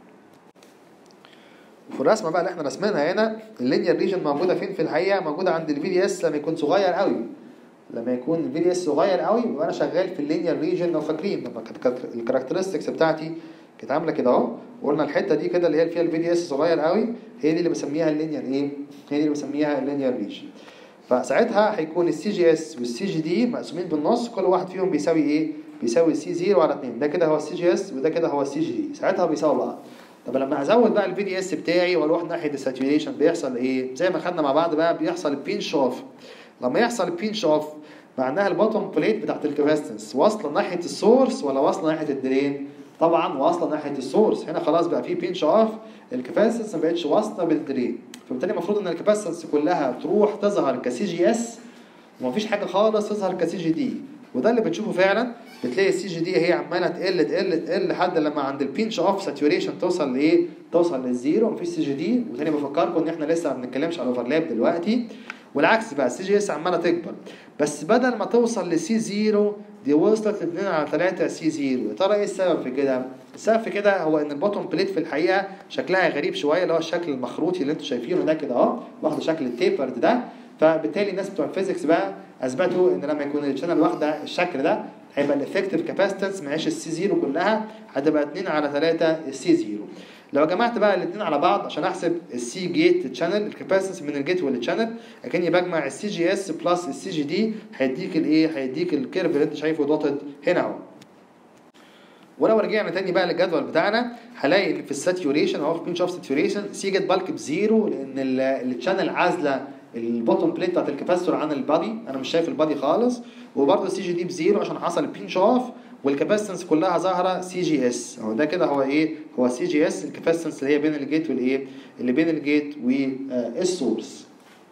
[SPEAKER 1] في الرسمه بقى اللي احنا رسمينها هنا اللينير ريجن موجوده فين في الحقيقه موجوده عند الفي دي اس لما يكون صغير قوي لما يكون الفي دي اس صغير قوي وانا شغال في اللينير ريجن لو فاكرين لما كانت الكاركترستكس بتاعتي كانت عامله كده اهو وقلنا الحته دي كده اللي هي فيها الفي دي اس صغير قوي هي دي اللي بسميها اللينير ايه هي دي اللي بسميها اللينير ريجن فساعتها هيكون السي جي اس والسي جي دي مقسومين بالنص كل واحد فيهم بيساوي ايه بيساوي سي 0 على 2 ده كده هو السي جي اس وده كده هو السي جي دي ساعتها بيساوي بعض طب لما هزود بقى الفي دي اس بتاعي واروح ناحيه الساتوريشن بيحصل ايه زي ما خدنا مع بعض بقى بيحصل البينش اوف لما يحصل البينش اوف معناها البوتوم بليت بتاعت الكاباستنس واصله ناحيه السورس ولا واصله ناحيه الدرين طبعا واصله ناحيه السورس هنا خلاص بقى في بينش اوف الكاباسيتنس ما بقتش واصله بالدرين فبالتالي المفروض ان الكاباسيتنس كلها تروح تظهر كسي جي اس ومفيش حاجه خالص تظهر كسي جي دي وده اللي بتشوفه فعلا بتلاقي السي جي دي هي عماله تقل تقل تقل لحد لما عند البينش اوف ساتوريشن توصل لايه؟ توصل للزيرو مفيش سي جي دي وتاني بفكركم ان احنا لسه ما بنتكلمش على الاوفرلاب دلوقتي والعكس بقى السي جي اس عماله تكبر بس بدل ما توصل لسي زيرو دي وصلت ل 2 على 3 سي زيرو يا ترى ايه السبب في كده؟ السبب في كده هو ان البوتوم بليت في الحقيقه شكلها غريب شويه اللي هو الشكل المخروطي اللي انتم شايفينه ده كده اهو واخده شكل التيبرد ده فبالتالي الناس بتوع الفيزيكس بقى اثبتوا ان لما يكون الشانل واخده الشكل ده هيبقى الافكتيف كاباسيتنس ما هيش السي زيرو كلها هتبقى 2 على 3 السي زيرو لو جمعت بقى الاثنين على بعض عشان احسب السي جيت تشانل الكاباسيتنس من الجيت والتشانل اكني بجمع السي جي اس بلس السي جي دي هيديك الايه هيديك الكيرف اللي انت شايفه دوتد هنا اهو ولو رجعنا تاني بقى للجدول بتاعنا هلاقي ان في الساتيوريشن او في بينش اوف ساتيوريشن سي جيت بالك بزيرو لان التشانل عازله البوتوم بليت بتاعت الكاباستور عن البادي انا مش شايف البادي خالص وبرده السي جي دي بزيرو عشان حصل بينش اوف والكاباسيتنس كلها ظاهره سي جي اس اهو ده كده هو ايه هو سي جي اس الكاباسيتنس اللي هي بين الجيت والايه اللي بين الجيت والسورس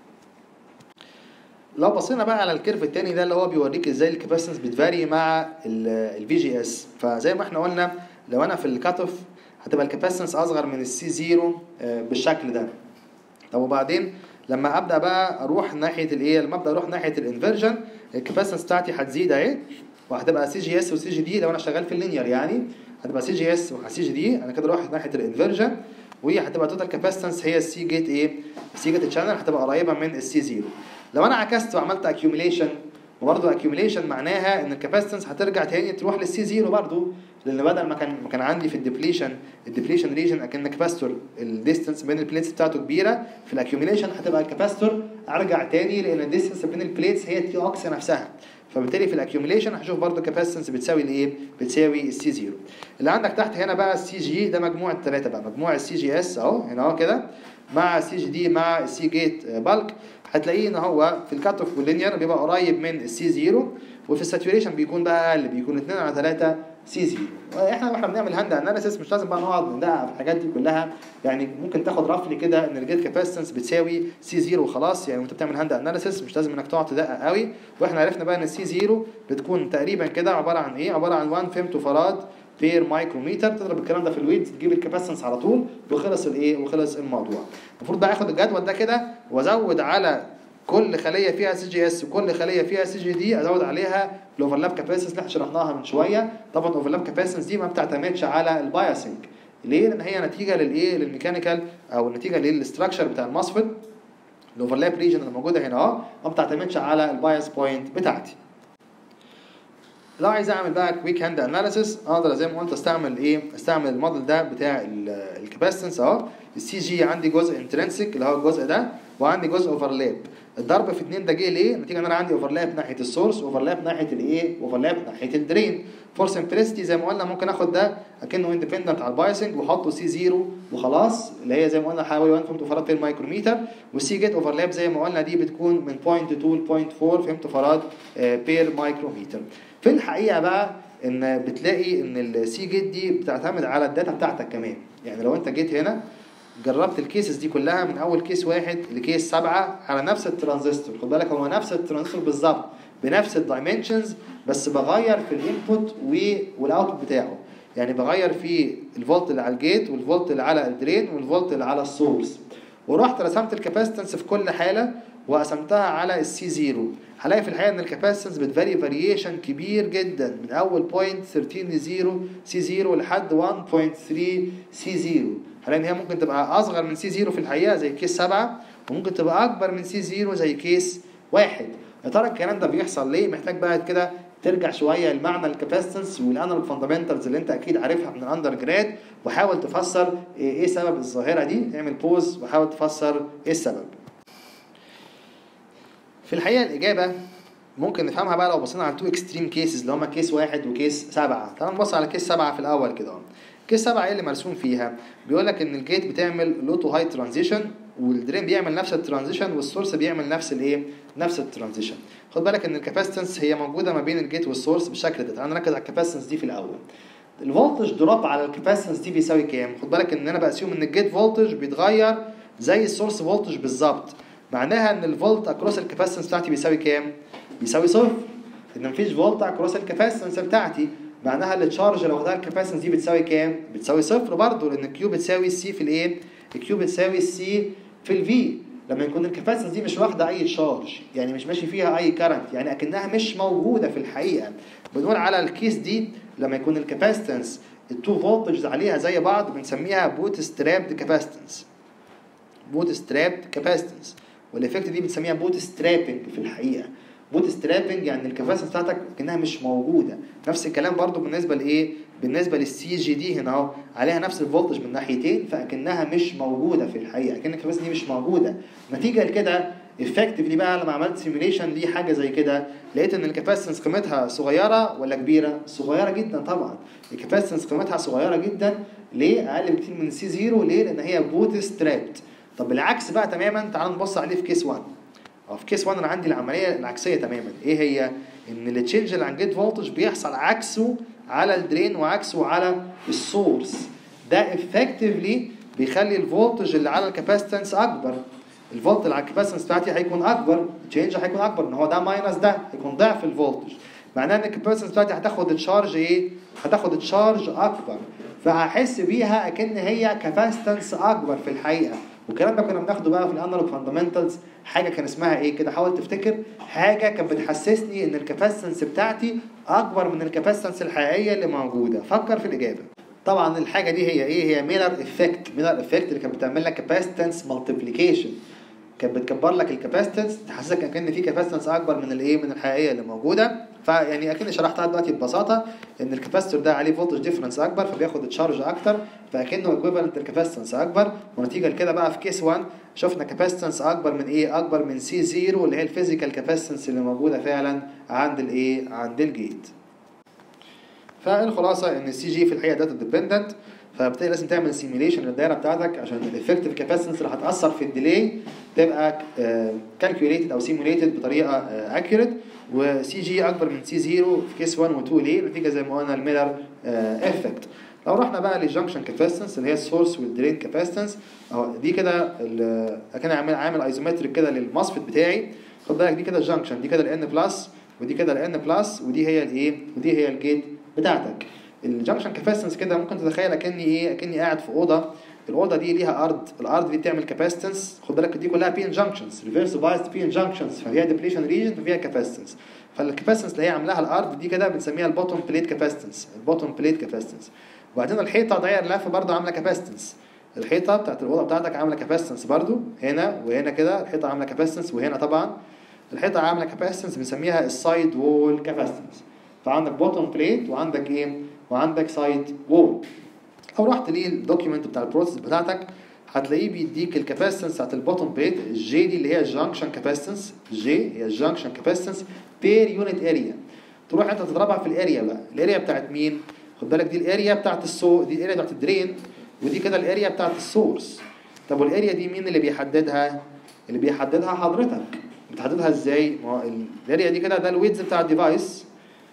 [SPEAKER 1] لو بصينا بقى على الكيرف التاني ده اللي هو بيوريك ازاي الكاباسيتنس بتفاري مع الفي جي اس فزي ما احنا قلنا لو انا في الكات اوف هتبقى الكاباسيتنس اصغر من السي زيرو بالشكل ده طب وبعدين لما ابدا بقى اروح ناحيه الايه لما ابدا اروح ناحيه الانفرجن الكاباسيتنس بتاعتي هتزيد اهي وهتبقى سي جي اس وسي جي دي لو انا شغال في اللينير يعني هتبقى سي جي اس وسي جي دي انا كده رحت ناحيه الانفرجن وهي هتبقى توتال كاباسيتنس هي السي جيت ايه السي جيت الشانل هتبقى قريبه من السي زيرو لو انا عكست وعملت اكيوميليشن وبرضه اكيوميليشن معناها ان الكاباسيتنس هترجع تاني تروح للسي زيرو برضه لان بدل ما كان ما كان عندي في الديبليشن الديبليشن ريجن اكن كاباستور الديستنس بين البليتس بتاعته كبيره في الاكيوميليشن هتبقى الكاباستور ارجع تاني لان الديستنس بين البليتس هي تي اوكس نفسها فبالتالي في الاكيوميليشن هشوف برضه كاباسيتنس بتساوي الايه؟ بتساوي السي زيرو. اللي عندك تحت هنا بقى السي جي ده مجموع الثلاثه بقى مجموع السي جي اس اهو هنا اهو كده مع السي جي دي مع السي جيت بالك هتلاقيه ان هو في الكات اوف واللينير بيبقى قريب من السي زيرو وفي الساتوريشن بيكون بقى اقل بيكون 2 على 3 سي زيرو احنا واحنا بنعمل هاند اناليسيس مش لازم بقى نقعد ندقق في الحاجات دي كلها يعني ممكن تاخد رفلي كده ان الجيت كاباسيتنس بتساوي سي زيرو وخلاص يعني وانت بتعمل هاند اناليسيس مش لازم انك تقعد تدقق قوي واحنا عرفنا بقى ان السي زيرو بتكون تقريبا كده عباره عن ايه عباره عن 1 فيمتو فراد بير مايكروميتر تضرب الكلام ده في الويت تجيب الكاباسيتنس على طول وخلص الايه وخلص الموضوع المفروض بقى اخد الجدول ده كده وازود على كل خليه فيها سي جي اس وكل خليه فيها سي جي دي ازود عليها الاوفرلاب كاباسيتنس اللي احنا شرحناها من شويه طبعا الاوفرلاب كاباسيتنس دي ما بتعتمدش على البايسنج ليه؟ لان هي نتيجه للايه؟ للميكانيكال او نتيجه للاستراكشر بتاع المصفد الاوفرلاب ريجن اللي موجوده هنا اهو ما بتعتمدش على البايس بوينت بتاعتي. لو عايز اعمل بقى كويك هاند اناليسيس اقدر زي ما قلت استعمل ايه؟ استعمل الموديل ده بتاع الكاباسيتنس اهو السي جي عندي جزء انترنسك اللي هو الجزء ده وعندي جزء اوفرلاب الضرب في اتنين ده جه ليه؟ نتيجه ان انا عندي اوفرلاب ناحيه السورس اوفرلاب ناحيه الايه؟ اوفرلاب ناحيه الدرين فور سمبلسيتي زي ما قلنا ممكن اخد ده اكنه اندبندنت على البايسنج واحطه سي زيرو وخلاص اللي هي زي ما قلنا حوالي 1 فهمت فراد بير مايكروميتر والسي جيت اوفرلاب زي ما قلنا دي بتكون من 0.2 ل 0.4 فهمت فراد بير مايكروميتر في الحقيقه بقى ان بتلاقي ان السي جيت دي بتعتمد على الداتا بتاعتك كمان يعني لو انت جيت هنا جربت الكيسز دي كلها من اول كيس واحد لكيس سبعة على نفس الترانزستور خد بالك هو نفس الترانزستور بالظبط بنفس الدايمنشنز بس بغير في الانبوت والاوتبوت بتاعه يعني بغير في الفولت اللي على الجيت والفولت اللي على الدرين والفولت اللي على السورس ورحت رسمت الكاباسيتنس في كل حاله وقسمتها على السي زيرو هلاقي في الحقيقه ان الكاباسيتنس بتفاري فاريشن كبير جدا من اول بوينت 13 لزيرو سي زيرو لحد 1.3 سي زيرو هلاقي ان هي ممكن تبقى اصغر من سي زيرو في الحقيقه زي كيس 7 وممكن تبقى اكبر من سي زيرو زي كيس واحد يا ترى الكلام ده بيحصل ليه محتاج بقى كده ترجع شويه لمعنى الكاباسيتنس والانالوج فاندامنتالز اللي انت اكيد عارفها من الاندر جراد وحاول تفسر ايه سبب الظاهره دي اعمل بوز وحاول تفسر ايه السبب في الحقيقه الاجابه ممكن نفهمها بقى لو بصينا على تو اكستريم كيسز اللي هما كيس واحد وكيس سبعه تعال نبص على كيس سبعه في الاول كده كيس سبعه ايه اللي مرسوم فيها بيقول لك ان الجيت بتعمل لو تو هاي ترانزيشن والدرين بيعمل نفس الترانزيشن والسورس بيعمل نفس الايه نفس الترانزيشن خد بالك ان الكاباسيتنس هي موجوده ما بين الجيت والسورس بالشكل ده تعال نركز على الكاباسيتنس دي في الاول الفولتج دروب على الكاباسيتنس دي بيساوي كام خد بالك ان انا باسيوم ان الجيت فولتج بيتغير زي السورس فولتج بالظبط معناها ان الفولت اكروس الكاباسيتنس بتاعتي بيساوي كام بيساوي صفر ان مفيش فولت اكروس الكاباسيتنس بتاعتي معناها التشارج لو واخدها الكاباسيتنس دي بتساوي كام بتساوي صفر برضه لان الكيو بتساوي السي في الايه الكيو بتساوي السي في الفي لما يكون الكاباسيتنس دي مش واخده اي تشارج يعني مش ماشي فيها اي كارنت يعني اكنها مش موجوده في الحقيقه بنقول على الكيس دي لما يكون الكاباسيتنس التو فولتجز عليها زي بعض بنسميها بوت سترابد كاباسيتنس بوت سترابد كاباسيتنس والايفكت دي بنسميها بوت سترابنج في الحقيقه بوت سترابنج يعني الكاباسيتنس بتاعتك كانها مش موجوده نفس الكلام برضو بالنسبه لايه بالنسبه للسي جي دي هنا اهو عليها نفس الفولتج من ناحيتين فاكنها مش موجوده في الحقيقه اكن الكاباسيتنس دي مش موجوده نتيجه لكده افكتفلي بقى لما عملت سيميوليشن ليه حاجه زي كده لقيت ان الكاباسيتنس قيمتها صغيره ولا كبيره صغيره جدا طبعا الكاباسيتنس قيمتها صغيره جدا ليه اقل بكتير من سي زيرو ليه لان هي بوت سترابد طب بالعكس بقى تماما تعال نبص عليه في كيس 1 في كيس 1 انا عندي العمليه العكسيه تماما ايه هي ان التشينج اللي عن جيت فولتج بيحصل عكسه على الدرين وعكسه على السورس ده افكتفلي بيخلي الفولتج اللي على الكاباسيتنس اكبر الفولت اللي على الكاباسيتنس بتاعتي هيكون اكبر التشينج هيكون اكبر ان هو ده ماينس ده هيكون ضعف الفولتج معناه ان الكاباسيتنس بتاعتي هتاخد تشارج ايه هتاخد تشارج اكبر فهحس بيها اكن هي كاباسيتنس اكبر في الحقيقه والكلام ده كنا بناخده بقى في الانالوج فاندامنتالز حاجه كان اسمها ايه كده حاول تفتكر حاجه كانت بتحسسني ان الكاباسيتنس بتاعتي اكبر من الكاباسيتنس الحقيقيه اللي موجوده فكر في الاجابه طبعا الحاجه دي هي ايه هي ميلر افكت ميلر افكت اللي كانت بتعمل لك كاباسيتنس مالتيبليكيشن كانت بتكبر لك الكاباسيتنس تحسسك ان في كاباسيتنس اكبر من الايه من الحقيقيه اللي موجوده فيعني اكني شرحتها دلوقتي ببساطه ان الكاباسيتور ده عليه فولتج ديفرنس اكبر فبياخد تشارج اكتر فاكنه ايكويفالنت الكاباسيتنس اكبر ونتيجه لكده بقى في كيس 1 شفنا كاباسيتنس اكبر من ايه اكبر من سي 0 اللي هي الفيزيكال كاباسيتنس اللي موجوده فعلا عند الايه عند الجيت فالخلاصه ان السي جي في الحقيقه داتا ديبندنت فبالتالي لازم تعمل سيميليشن للدايره بتاعتك عشان الافكتيف كاباسيتنس اللي هتاثر في الديلي تبقى كالكوليتد او سيميوليتد بطريقه اكيوريت وسي جي اكبر من سي 0 في كيس 1 و 2 ليه؟ نتيجه زي ما قلنا الميلر افكت لو رحنا بقى للجنكشن كاباسيتنس اللي هي السورس والدرين كاباسيتنس اهو دي كده كان عامل عامل ايزومتريك كده للمصفت بتاعي خد بالك دي كده الجنكشن دي كده الان بلس ودي كده الان بلس ودي هي الايه ودي هي الجيت بتاعتك الجنكشن كاباسيتنس كده ممكن تتخيل اكني ايه اكني قاعد في اوضه الاوضه دي ليها ارض الارض دي بتعمل كاباسيتنس خد بالك دي كلها بي ان جنكشنز ريفرس بايزد بي ان جنكشنز ففيها ديبليشن ريجن ففيها كاباسيتنس فالكاباسيتنس اللي هي عاملاها الارض دي كده بنسميها البوتوم بليت كاباسيتنس البوتوم بليت كاباسيتنس وبعدين الحيطه داير لف برضه عامله كاباسيتنس الحيطه بتاعت الاوضه بتاعتك عامله كاباسيتنس برضه هنا وهنا كده الحيطه عامله كاباسيتنس وهنا طبعا الحيطه عامله كاباسيتنس بنسميها السايد وول كاباسيتنس فعندك بوتوم بليت وعندك ايه وعندك سايد وول لو رحت للدوكيمنت بتاع البروسيس بتاعتك هتلاقيه بيديك الكاباسيتنس بتاعت البوتوم بليت الجي دي اللي هي الجنكشن كاباسيتنس جي هي الجنكشن كاباسيتنس بير يونت اريا تروح انت تضربها في الاريا بقى الاريا بتاعت مين خد بالك دي الاريا بتاعت السو دي الاريا بتاعت الدرين ودي كده الاريا بتاعت السورس طب والاريا دي مين اللي بيحددها اللي بيحددها حضرتك بتحددها ازاي ما هو الاريا دي كده ده الويدز بتاع الديفايس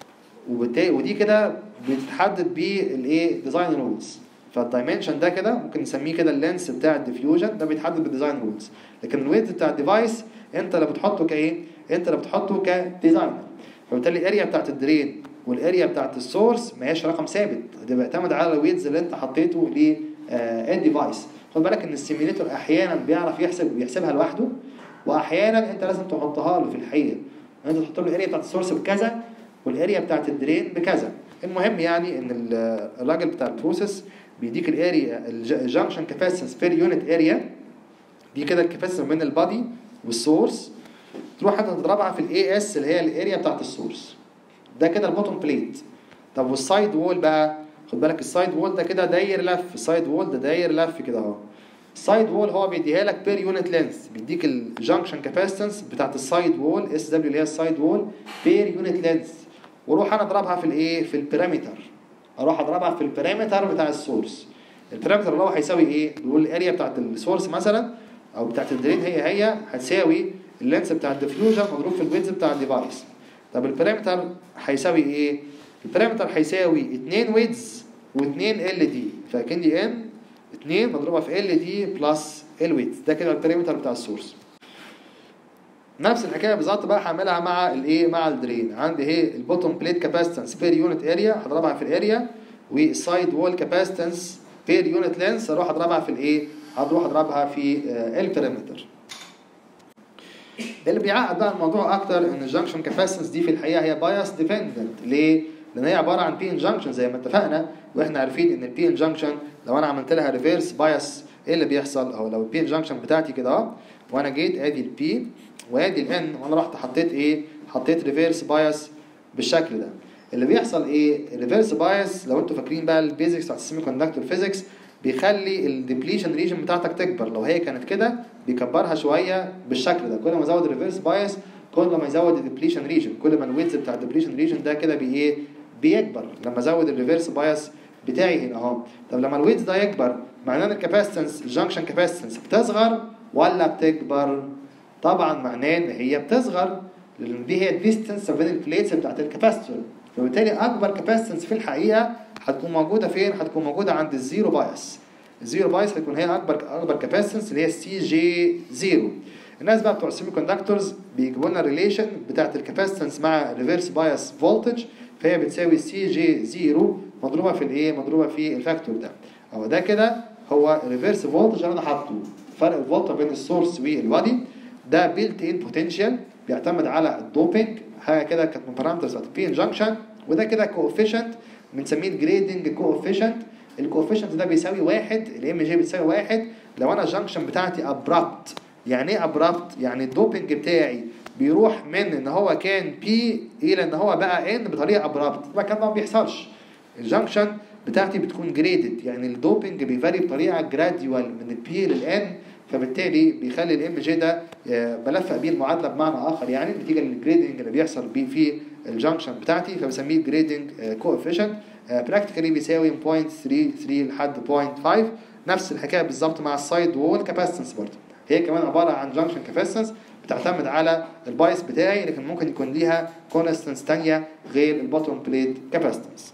[SPEAKER 1] ودي كده بتتحدد بالايه ديزاين رولز فالدايمنشن ده كده ممكن نسميه كده اللينس بتاع الديفيوجن ده بيتحدد بالديزاين رولز لكن الويدز بتاع الديفايس انت اللي بتحطه كايه انت اللي بتحطه كديزاينر فبالتالي الاريا بتاعت الدرين والاريا بتاعت السورس ما هياش رقم ثابت ده بيعتمد على الويدز اللي انت حطيته للديفايس خد بالك ان السيميليتور احيانا بيعرف يحسب بيحسبها لوحده واحيانا انت لازم تحطها له في الحقيقه انت تحط له الاريا بتاعت السورس بكذا والاريا بتاعت الدرين بكذا المهم يعني ان ال- الراجل بتاع البروسيس بيديك الاريا الجنكشن كاباسيتنس بير يونت اريا دي كده الكاباسيتنس بين البادي والسورس تروح انت تضربها في الاي اس اللي هي الاريا بتاعت السورس ده كده البوتوم بليت طب والسايد وول بقى خد بالك السايد وول ده كده داير لف السايد وول ده داير لف كده اهو السايد وول هو بيديها لك بير يونت لينث بيديك الجنكشن كاباسيتنس بتاعت السايد وول اس دبليو اللي هي السايد وول بير يونت لينث واروح انا اضربها في الايه في البيرامتر اروح اضربها في البيرامتر بتاع السورس البيرامتر اللي هو هيساوي ايه بيقول الاريا بتاعت السورس مثلا او بتاعت الدرين هي هي هتساوي اللينس بتاع الديفيوجن مضروب في الويدز بتاع الديفايس طب البيرامتر هيساوي ايه البيرامتر هيساوي 2 ويدز و2 ال دي فاكن دي ان 2 مضروبه في ال دي بلس الويدز ده كده البيرامتر بتاع السورس نفس الحكايه بالظبط بقى هعملها مع الايه مع الدرين عندي ايه البوتوم بليت كاباسيتنس بير يونت اريا هضربها في الاريا والسايد وول كاباسيتنس بير يونت لينس اروح اضربها في الايه هروح اضربها في آه، البيريمتر اللي بيعقد بقى الموضوع اكتر ان الجنكشن كاباسيتنس دي في الحقيقه هي بايس ديبندنت ليه لان هي عباره عن بي ان جنكشن زي ما اتفقنا واحنا عارفين ان البي ان جنكشن لو انا عملت لها ريفيرس بايس ايه اللي بيحصل او لو البي ان جنكشن بتاعتي كده اهو وانا جيت ادي البي وادي الان وانا رحت حطيت ايه حطيت ريفيرس بايس بالشكل ده اللي بيحصل ايه الريفيرس بايس لو انتوا فاكرين بقى البيزكس بتاعت السيمي كوندكتور فيزيكس بيخلي الديبليشن ريجن بتاعتك تكبر لو هي كانت كده بيكبرها شويه بالشكل ده كل ما ازود الريفيرس بايس كل ما يزود الديبليشن ريجن كل ما الويدز بتاع الديبليشن ريجن ده كده بي ايه بيكبر لما ازود الريفيرس بايس بتاعي هنا اهو طب لما الويدز ده يكبر معناه ان الكاباسيتنس الجنكشن كاباسيتنس بتصغر ولا بتكبر طبعا معناه ان هي بتصغر لان دي هي الديستنس بين البليتس بتاعت الكاباسيتور فبالتالي اكبر كاباسيتنس في الحقيقه هتكون موجوده فين هتكون موجوده عند الزيرو بايس الزيرو بايس هتكون هي اكبر اكبر كاباسيتنس اللي هي السي جي زيرو الناس بقى بتوع السيمي كوندكتورز بيجيبوا لنا الريليشن بتاعت الكاباسيتنس مع ريفرس بايس فولتج فهي بتساوي سي جي زيرو مضروبه في الايه مضروبه في الفاكتور ده اهو ده كده هو ريفرس فولتج اللي انا حاطه فرق الفولت بين السورس والبادي ده بيلت ان بوتنشال بيعتمد على الدوبينج حاجه كده كانت من بارامترز بتاعت البي ان جنكشن وده كده كوفيشنت بنسميه الجريدنج كوفيشنت الكوفيشنت ده بيساوي واحد الام جي بتساوي واحد لو انا الجنكشن بتاعتي ابرابت يعني ايه ابرابت يعني الدوبينج بتاعي بيروح من ان هو كان بي الى ان هو بقى ان بطريقه ابرابت طبعا الكلام ده ما بيحصلش الجنكشن بتاعتي بتكون جريدد يعني الدوبينج بيفاري بطريقه جراديوال من البي للان فبالتالي بيخلي الام جي ده آه، بلفق بيه المعادله بمعنى اخر يعني نتيجه للجريدنج اللي بيحصل بيه في الجنكشن بتاعتي فبسميه جريدنج كوفيشنت براكتيكالي بيساوي 0.33 لحد 0.5 نفس الحكايه بالظبط مع السايد وول كاباسيتنس برضه هي كمان عباره عن جنكشن كاباسيتنس بتعتمد على البايس بتاعي لكن ممكن يكون ليها كونستنس ثانيه غير البوتوم بليت كاباسيتنس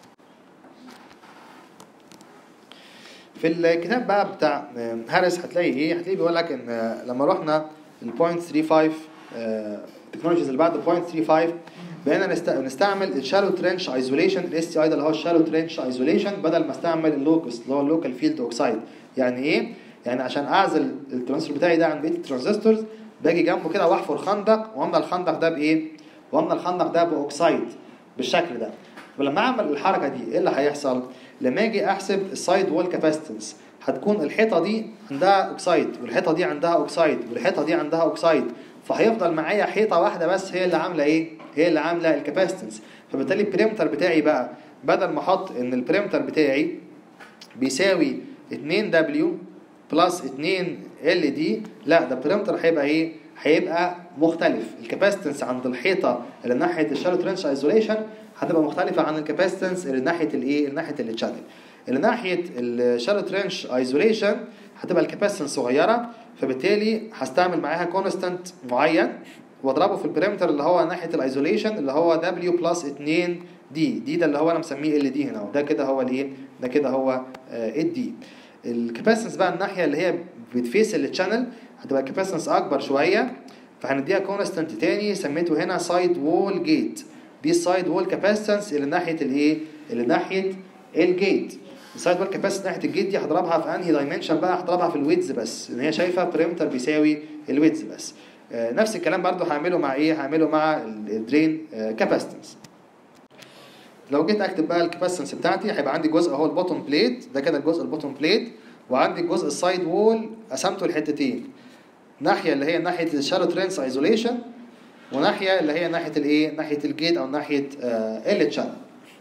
[SPEAKER 1] في الكتاب بقى بتاع هارس هتلاقي ايه هتلاقي بيقول لك ان لما رحنا ال 0.35 التكنولوجيز اللي بعد 0.35 بقينا نست- نستعمل الشالو ترنش ايزوليشن الاس تي اي ده اللي هو الشالو ترنش ايزوليشن بدل ما استعمل اللوكس اللي هو اللوكال فيلد اوكسايد يعني ايه يعني عشان اعزل الترانزستور بتاعي ده عن بقيه الترانزستورز باجي جنبه كده واحفر خندق واملى الخندق ده بايه واملى الخندق ده باوكسايد بالشكل ده ولما اعمل الحركه دي ايه اللي هيحصل لما اجي احسب السايد وول كاباسيتنس هتكون الحيطه دي عندها اوكسايد والحيطه دي عندها اوكسايد والحيطه دي عندها اوكسايد فهيفضل معايا حيطه واحده بس هي اللي عامله ايه هي اللي عامله الكاباسيتنس فبالتالي البريمتر بتاعي بقى بدل ما احط ان البريمتر بتاعي بيساوي 2 دبليو بلس 2 ال دي لا ده البريمتر هيبقى ايه هيبقى مختلف الكاباسيتنس عند الحيطه اللي ناحيه الشالو ترنش ايزوليشن هتبقى مختلفه عن الكاباسيتنس اللي ناحيه الايه اللي ناحيه التشانل اللي ناحيه الشالو ترنش ايزوليشن هتبقى الكاباسيتنس صغيره فبالتالي هستعمل معاها كونستانت معين واضربه في البريمتر اللي هو ناحيه الايزوليشن اللي هو دبليو بلس 2 دي دي ده اللي هو انا مسميه ال دي هنا وده كده هو الايه ده كده هو الدي الكاباسيتنس بقى الناحيه اللي هي بتفيس التشانل هتبقى الكاباسيتنس اكبر شويه فهنديها كونستانت تاني سميته هنا سايد وول جيت دي السايد وول كاباسيتنس اللي ناحيه الايه اللي ناحيه الجيت السايد وول كاباسيتنس ناحيه الجيت دي هضربها في انهي دايمنشن بقى هضربها في الويدز بس ان هي شايفه بريمتر بيساوي الويدز بس آه، نفس الكلام برضو هعمله مع ايه هعمله مع الدرين كاباسيتنس لو جيت اكتب بقى الكاباسيتنس بتاعتي هيبقى عندي جزء اهو البوتوم بليت ده كده الجزء البوتوم بليت وعندي الجزء السايد وول قسمته لحتتين ناحيه اللي هي ناحيه الشارو ترينس ايزوليشن وناحيه اللي هي ناحيه الايه ناحيه الجيت او ناحيه ال تشانل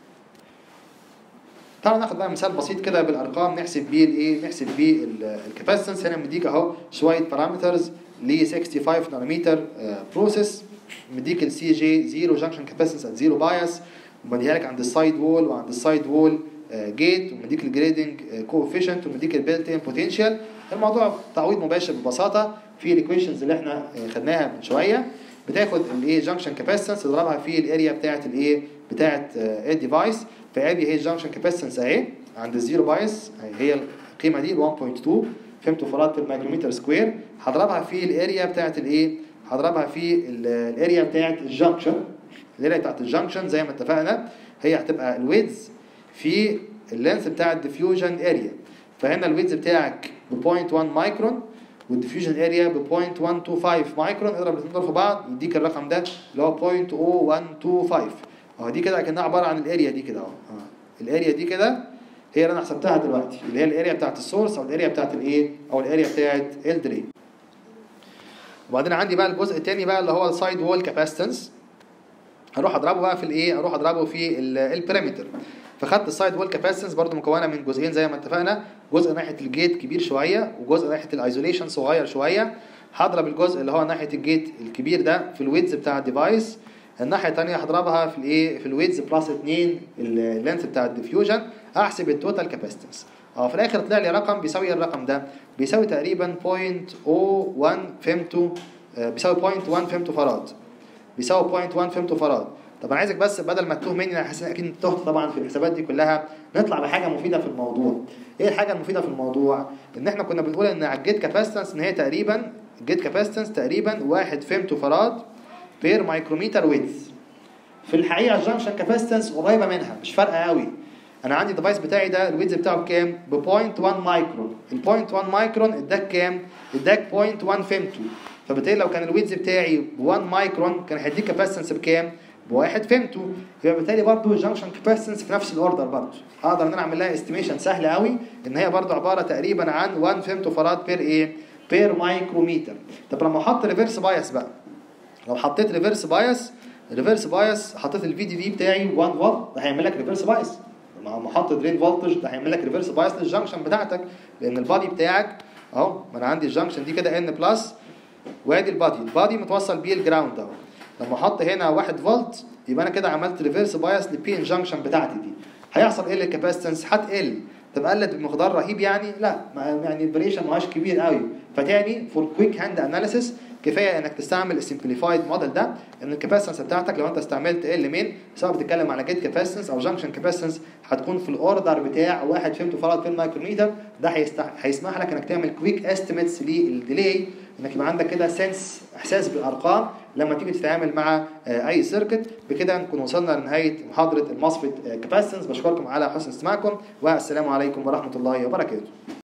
[SPEAKER 1] تعالوا ناخد بقى مثال بسيط كده بالارقام نحسب بيه الايه نحسب بيه الكاباسيتنس هنا مديك اهو شويه بارامترز ل 65 نانومتر بروسيس مديك السي جي زيرو جانكشن كاباسيتنس ات زيرو بايس ومديها لك عند السايد وول وعند السايد وول جيت ومديك الجريدنج كوفيشنت ومديك البيلت ان بوتنشال الموضوع تعويض مباشر ببساطه في الايكويشنز اللي احنا آه، خدناها من شويه بتاخد الايه جانكشن كاباسيتنس تضربها في الاريا بتاعه الايه بتاعه الديفايس فادي هي الجانكشن كاباسيتنس اهي عند الزيرو بايس هي القيمه دي ال 1.2 فهمتوا فراد في المايكرومتر سكوير هضربها في الاريا بتاعه الايه هضربها في ال- الاريا بتاعه الجانكشن الاريا بتاعه الجانكشن زي ما اتفقنا هي هتبقى الويدز في اللينث بتاع الديفيوجن اريا فهنا الويدز بتاعك ب 0.1 مايكرون والديفيوجن اريا ب 0.125 مايكرون اضرب الاثنين دول في بعض يديك الرقم ده اللي هو 0.0125 اهو دي كده كانها عباره عن الاريا دي كده اهو آه. الاريا دي كده هي اللي انا حسبتها دلوقتي اللي هي الاريا بتاعت السورس او الاريا بتاعت الايه او الاريا بتاعت الدرين وبعدين عندي بقى الجزء الثاني بقى اللي هو السايد وول كاباسيتنس هروح اضربه بقى في الايه اروح اضربه في البريمتر فخدت السايد وول كاباسيتنس برضو مكونه من جزئين زي ما اتفقنا جزء ناحيه الجيت كبير شويه وجزء ناحيه الايزوليشن صغير شويه هضرب الجزء اللي هو ناحيه الجيت الكبير ده في الويدز بتاع الديفايس الناحيه الثانيه هضربها في الايه في الويدز بلس 2 اللينث بتاع الديفيوجن احسب التوتال كاباسيتنس اه في الاخر طلع لي رقم بيساوي الرقم ده بيساوي تقريبا 0.01 فهمتوا آه، بيساوي 0.1 فهمتوا فراد بيساوي 0.1 فهمتوا فراد طب انا عايزك بس بدل ما تتوه مني انا حاسس إن اكيد تهت طبعا في الحسابات دي كلها نطلع بحاجه مفيده في الموضوع ايه الحاجه المفيده في الموضوع ان احنا كنا بنقول ان على الجيت كاباسيتنس ان هي تقريبا الجيت كاباسيتنس تقريبا 1 فهمتوا فراد بير مايكروميتر ويدز في الحقيقه الجنكشن كاباسيتنس قريبه منها مش فارقه قوي انا عندي الديفايس بتاعي ده الويدز بتاعه بكام ب 0.1 مايكرون ال 0.1 مايكرون اداك كام اداك 0.1 فيمتو فبالتالي لو كان الويدز بتاعي ب 1 مايكرون كان هيديك كاباسيتنس بكام بواحد فيمتو يبقى بالتالي برضو الجنكشن كاباسيتنس في نفس الاوردر برضو اقدر ان انا اعمل لها استيميشن سهل قوي ان هي برضو عباره تقريبا عن 1 فيمتو فراد بير ايه بير مايكروميتر طب لما احط ريفرس بايس بقى لو حطيت ريفرس بايس ريفرس بايس حطيت الفي دي دي بتاعي 1 فولت ده هيعمل لك ريفرس بايس مع محط درين فولتج ده هيعمل لك ريفرس بايس للجنكشن بتاعتك لان البادي بتاعك اهو ما انا عندي الجنكشن دي كده ان بلس وادي البادي البادي متوصل بيه الجراوند اهو لما احط هنا 1 فولت يبقى انا كده عملت ريفرس بايس للبي ان جنكشن بتاعتي دي هيحصل ايه للكاباسيتنس هتقل طب قلت بمقدار رهيب يعني لا ما- يعني الفاريشن ما هوش كبير قوي فتاني فور كويك هاند اناليسيس كفايه انك تستعمل السمبليفايد موديل ده ان الكاباسيتنس بتاعتك لو انت استعملت ال مين سواء بتتكلم على جيت كاباسيتنس او جنكشن كاباسيتنس هتكون في الاوردر بتاع واحد فهمته فرض في المايكروميتر ده هيستح... هيسمح لك انك تعمل كويك استيميتس للديلي انك يبقى عندك كده سنس احساس بالارقام لما تيجي تتعامل مع آه، اي سيركت بكده نكون وصلنا لنهايه محاضره المصفت كاباسيتنس بشكركم على حسن استماعكم والسلام عليكم ورحمه الله وبركاته